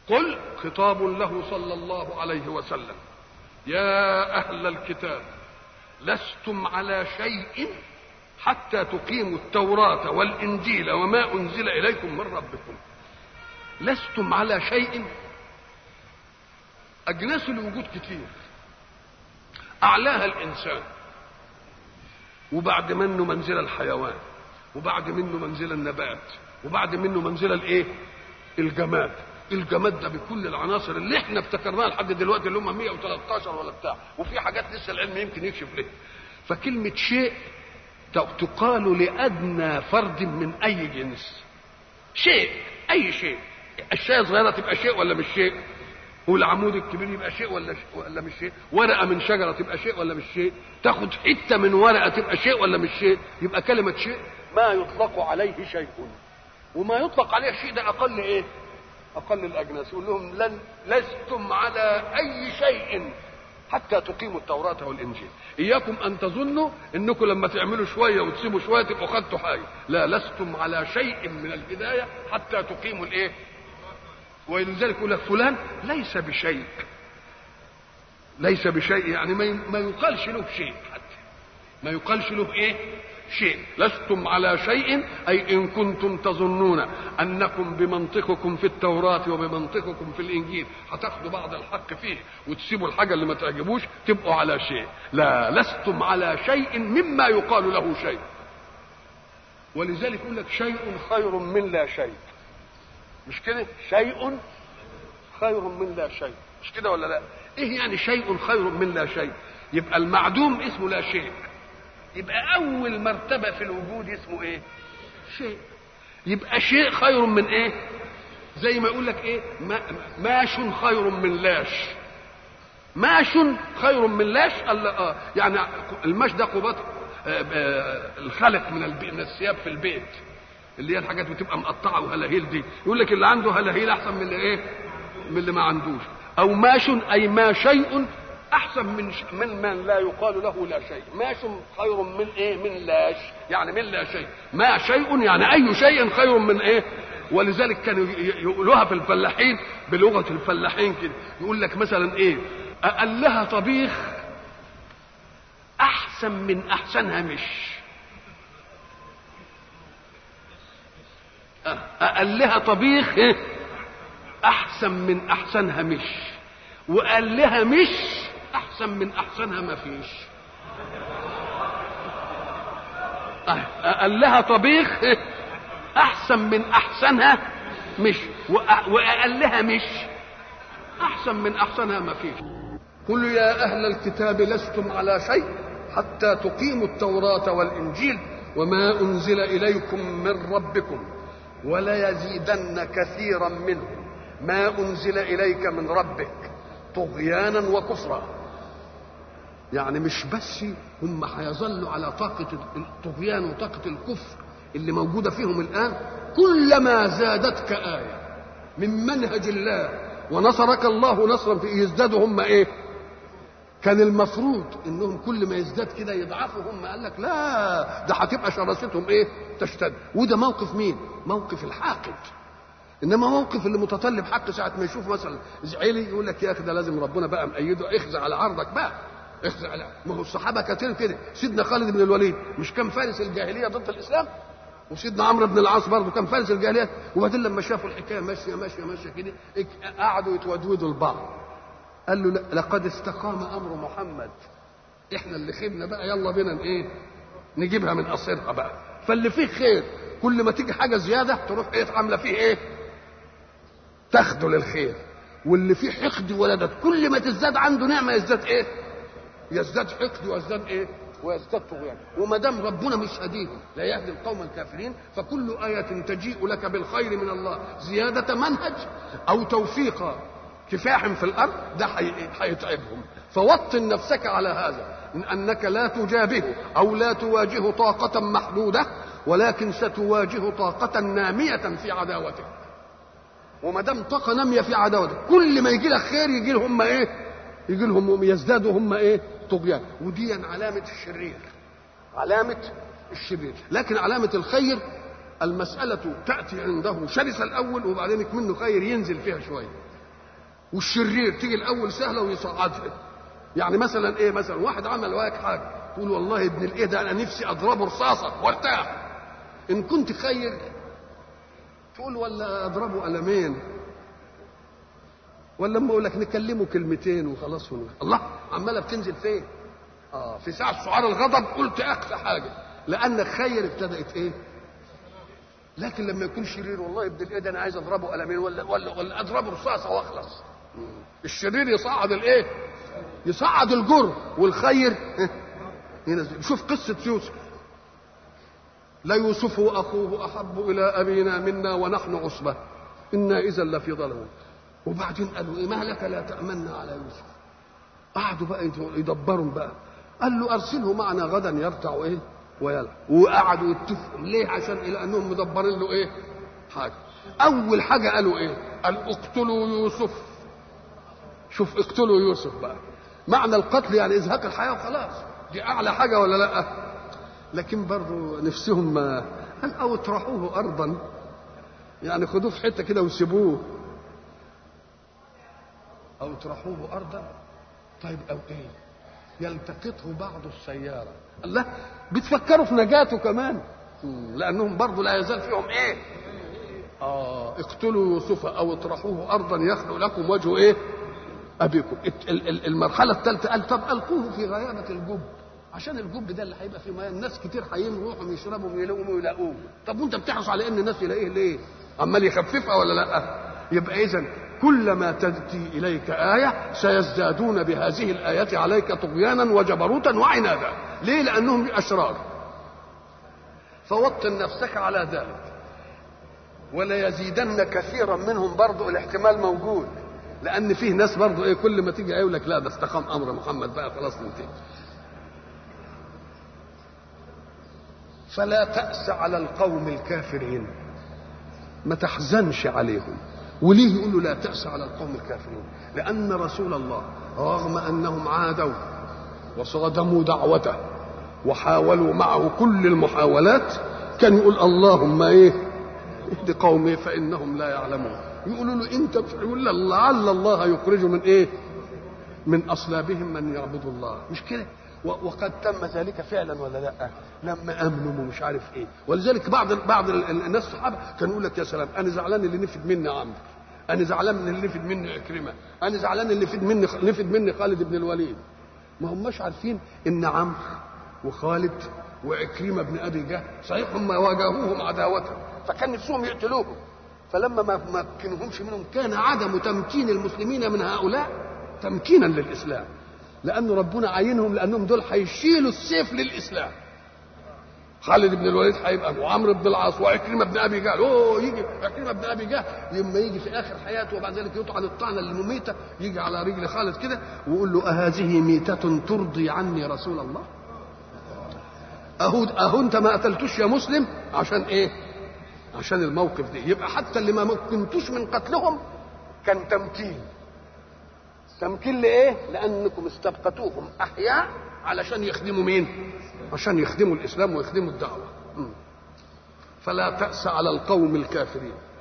قل خطاب له صلى الله عليه وسلم يا اهل الكتاب لستم على شيء حتى تقيموا التوراه والانجيل وما انزل اليكم من ربكم لستم على شيء اجناس الوجود كتير اعلاها الانسان وبعد منه منزل الحيوان وبعد منه منزل النبات وبعد منه منزل الايه الجماد الجماد ده بكل العناصر اللي احنا افتكرناها لحد دلوقتي اللي هم 113 ولا بتاع وفي حاجات لسه العلم يمكن يكشف ليه فكلمة شيء تقال لأدنى فرد من أي جنس شيء أي شيء الشيء الصغيرة تبقى شيء ولا مش شيء والعمود الكبير يبقى شيء ولا شيء ولا مش شيء ورقة من شجرة تبقى شيء ولا مش شيء تاخد حتة من ورقة تبقى شيء ولا مش شيء يبقى كلمة شيء ما يطلق عليه شيء وما يطلق عليه شيء ده أقل إيه أقل الأجناس يقول لهم لن لستم على أي شيء حتى تقيموا التوراة والإنجيل إياكم أن تظنوا أنكم لما تعملوا شوية وتسيبوا شوية تبقوا خدتوا حاجة لا لستم على شيء من الهداية حتى تقيموا الإيه ولذلك يقول لك فلان ليس بشيء ليس بشيء يعني ما يقالش له شيء حتى ما يقالش له ايه شيء لستم على شيء اي ان كنتم تظنون انكم بمنطقكم في التوراه وبمنطقكم في الانجيل هتاخدوا بعض الحق فيه وتسيبوا الحاجه اللي ما تعجبوش تبقوا على شيء لا لستم على شيء مما يقال له شيء ولذلك يقول لك شيء خير من لا شيء مش كده شيء خير من لا شيء مش كده ولا لا ايه يعني شيء خير من لا شيء يبقى المعدوم اسمه لا شيء يبقى اول مرتبه في الوجود اسمه ايه شيء يبقى شيء خير من ايه زي ما يقول لك ايه ما ماش خير من لاش ماش خير من لاش الله اه يعني الماش ده قباط آه آه الخلق من البي... من الثياب في البيت اللي هي الحاجات بتبقى مقطعه وهلاهيل دي يقول لك اللي عنده هلاهيل احسن من اللي ايه من اللي ما عندوش او ماش اي ما شيء احسن من ش... من من لا يقال له لا شيء ماش خير من ايه من لاش يعني من لا شيء ما شيء يعني اي شيء خير من ايه ولذلك كانوا يقولوها في الفلاحين بلغه الفلاحين كده يقول لك مثلا ايه اقلها طبيخ احسن من احسنها مش اقلها طبيخ احسن من احسنها مش وقال لها مش احسن من احسنها ما فيش قال لها طبيخ احسن من احسنها مش وقال لها مش احسن من احسنها ما فيش قل يا اهل الكتاب لستم على شيء حتى تقيموا التوراه والانجيل وما انزل اليكم من ربكم وليزيدن كثيرا منهم ما انزل اليك من ربك طغيانا وكفرا يعني مش بس هم هيظلوا على طاقة الطغيان وطاقة الكفر اللي موجودة فيهم الآن كلما زادتك آية من منهج الله ونصرك الله نصرا في يزدادوا هم ايه كان المفروض انهم كل ما يزداد كده يضعفوا هم قال لك لا ده هتبقى شراستهم ايه تشتد وده موقف مين موقف الحاقد انما موقف اللي متطلب حق ساعه ما يشوف مثلا زعلي يقول لك يا اخي ده لازم ربنا بقى مأيده اخزع على عرضك بقى اخزع على ما هو الصحابه كتير كده سيدنا خالد بن الوليد مش كان فارس الجاهليه ضد الاسلام وسيدنا عمرو بن العاص برضه كان فارس الجاهليه وبعدين لما شافوا الحكايه ماشيه ماشيه ماشيه كده قعدوا يتودودوا لبعض قال له لقد استقام امر محمد احنا اللي خيبنا بقى يلا بينا ايه نجيبها من قصيرها بقى فاللي فيه خير كل ما تيجي حاجه زياده تروح ايه عامله فيه ايه تاخده للخير واللي فيه حقد ولدت كل ما تزداد عنده نعمه يزداد ايه يزداد حقد ويزداد ايه ويزداد طغيان وما دام ربنا مش هديهم لا يهدي القوم الكافرين فكل آية تجيء لك بالخير من الله زيادة منهج أو توفيق كفاح في الأرض ده هيتعبهم فوطن نفسك على هذا من أنك لا تجابه أو لا تواجه طاقة محدودة ولكن ستواجه طاقة نامية في عداوتك وما دام طاقة نامية في عداوتك كل ما يجي لك خير يجي لهم ايه؟ يجي لهم يزدادوا هم ايه؟ طغيان ودي علامة الشرير علامة الشرير لكن علامة الخير المسألة تأتي عنده شرسة الأول وبعدين منه خير ينزل فيها شوية والشرير تيجي الاول سهله ويصعدها يعني مثلا ايه مثلا واحد عمل واك حاجه تقول والله ابن الايه ده انا نفسي اضربه رصاصه وارتاح ان كنت خير تقول ولا اضربه قلمين ولا اما اقول لك نكلمه كلمتين وخلاص ونخ... الله عماله بتنزل فين؟ اه في ساعه سعار الغضب قلت اقصى حاجه لانك خير ابتدات ايه؟ لكن لما يكون شرير والله ابن الايه ده انا عايز اضربه قلمين ولا ولا ولا اضربه رصاصه واخلص الشرير يصعد الايه؟ يصعد الجر والخير ينزل شوف قصه يوسف ليوسف واخوه احب الى ابينا منا ونحن عصبه انا اذا لفي ضلال وبعدين قالوا ايه ما لك لا تامنا على يوسف قعدوا بقى يدبروا بقى قال له ارسله معنا غدا يرتع ايه ويلعب وقعدوا يتفقوا ليه عشان الى انهم مدبرين له ايه حاجه اول حاجه قالوا ايه قال اقتلوا يوسف شوف اقتلوا يوسف بقى معنى القتل يعني ازهاق الحياه وخلاص دي اعلى حاجه ولا لا لكن برضه نفسهم ما قال او اطرحوه ارضا يعني خدوه في حته كده وسيبوه او اطرحوه ارضا طيب او ايه يلتقطه بعض السياره الله بتفكروا في نجاته كمان لانهم برضه لا يزال فيهم ايه اه اقتلوا يوسف او اطرحوه ارضا يخلو لكم وجه ايه ابيكم المرحله الثالثه قال طب القوه في غيابه الجب عشان الجب ده اللي هيبقى فيه ميه الناس كتير هيروحوا يشربوا ويلاقوا ويلاقوه طب وانت بتحرص على ان الناس يلاقيه ليه عمال يخففها ولا لا يبقى اذا كلما تأتي إليك آية سيزدادون بهذه الآيات عليك طغيانا وجبروتا وعنادا ليه لأنهم أشرار فوطن نفسك على ذلك ولا يزيدن كثيرا منهم برضو الاحتمال موجود لأن فيه ناس برضو إيه كل ما تيجي يقول لك لا ده استقام أمر محمد بقى خلاص ننتهي فلا تأس على القوم الكافرين ما تحزنش عليهم وليه يقول له لا تأس على القوم الكافرين لأن رسول الله رغم أنهم عادوا وصادموا دعوته وحاولوا معه كل المحاولات كان يقول اللهم ايه اهد قومي فانهم لا يعلمون يقولوا له انت يقول لعل الله يخرج من ايه من اصلابهم من يعبد الله مش كده وقد تم ذلك فعلا ولا لا لما امنوا ومش عارف ايه ولذلك بعض بعض الناس الصحابه كان يقول لك يا سلام انا زعلان اللي نفد مني عمرو انا زعلان من اللي نفد مني عكرمه انا زعلان اللي نفد مني نفد مني خالد بن الوليد ما هماش عارفين ان عمرو وخالد وعكرمه بن ابي جهل صحيح هم واجهوهم عداوه فكان نفسهم يقتلوهم فلما ما مكنهمش منهم كان عدم تمكين المسلمين من هؤلاء تمكينا للاسلام لان ربنا عينهم لانهم دول هيشيلوا السيف للاسلام خالد بن الوليد هيبقى وعمرو بن العاص وعكرمه بن ابي جهل اوه يجي عكرمه بن ابي جهل لما يجي في اخر حياته وبعد ذلك يطعن الطعنه المميته يجي على رجل خالد كده ويقول له اهذه ميته ترضي عني رسول الله اهو اهو انت ما قتلتوش يا مسلم عشان ايه عشان الموقف ده يبقى حتى اللي ما مكنتوش من قتلهم كان تمكين تمكين لايه لانكم استبقتوهم احياء علشان يخدموا مين عشان يخدموا الاسلام ويخدموا الدعوه فلا تاس على القوم الكافرين